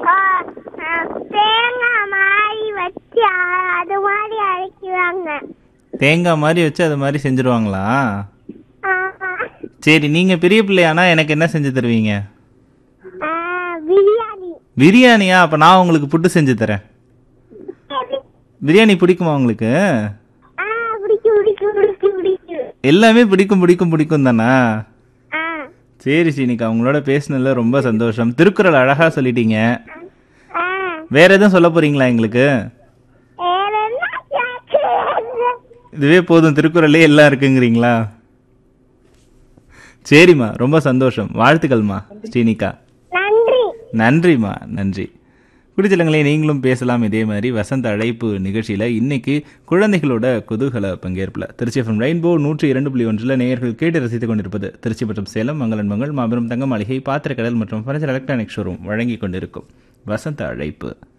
ஆ, ஆ, தேங்காய் மாதிரி வச்சு அ- அது மாதிரி அரைக்கிறாங்க தேங்காய் மாதிரி வச்சு அது மாதிரி செஞ்சுருவாங்களா ஆமா. சரி நீங்க பெரிய பிள்ளையானா எனக்கு என்ன செஞ்சு தருவீங்க ஆ, பிரியாணி பிரியாணியா அப்ப நான் உங்களுக்கு புட்டு செஞ்சு தரேன் பிரியாணி பிடிக்குமா உங்களுக்கு ஆ பிடிக்கும் பிடிக்கும் பிடிக்கும் பிடிக்கும் எல்லாமே பிடிக்கும் பிடிக்கும் பிடிக்கும் தானா ஆ சரி சீனிக்கா உங்களோட பேசினதுல ரொம்ப சந்தோஷம் திருக்குறள் அழகா சொல்லிட்டீங்க ஆ வேற எதுவும் சொல்ல போறீங்களா எங்களுக்கு வேற என்ன கேக்குறது? இதுவே போதும் திருக்குறளே எல்லாம் இருக்குங்கிறீங்களா சரிம்மா ரொம்ப சந்தோஷம் வாழ்த்துக்கள்மா ஸ்ரீனிகா நன்றி நன்றிம்மா நன்றி குடிச்சலங்களே நீங்களும் பேசலாம் இதே மாதிரி வசந்த அழைப்பு நிகழ்ச்சியில் இன்னைக்கு குழந்தைகளோட குதூகல பங்கேற்பில் திருச்சி எஃப்எம் ரெயின்போ நூற்றி இரண்டு புள்ளி ஒன்றில் நேயர்கள் கேட்டு ரசித்துக் கொண்டிருப்பது திருச்சி மற்றும் சேலம் மங்களன் மங்கள் மாபெரும் தங்க மாளிகை பாத்திரக்கடல் மற்றும் ஃபர்னிச்சர் எலக்ட்ரானிக் ஷோரூம் வழங்கி கொண்டிருக்கும் வசந்த அழைப்பு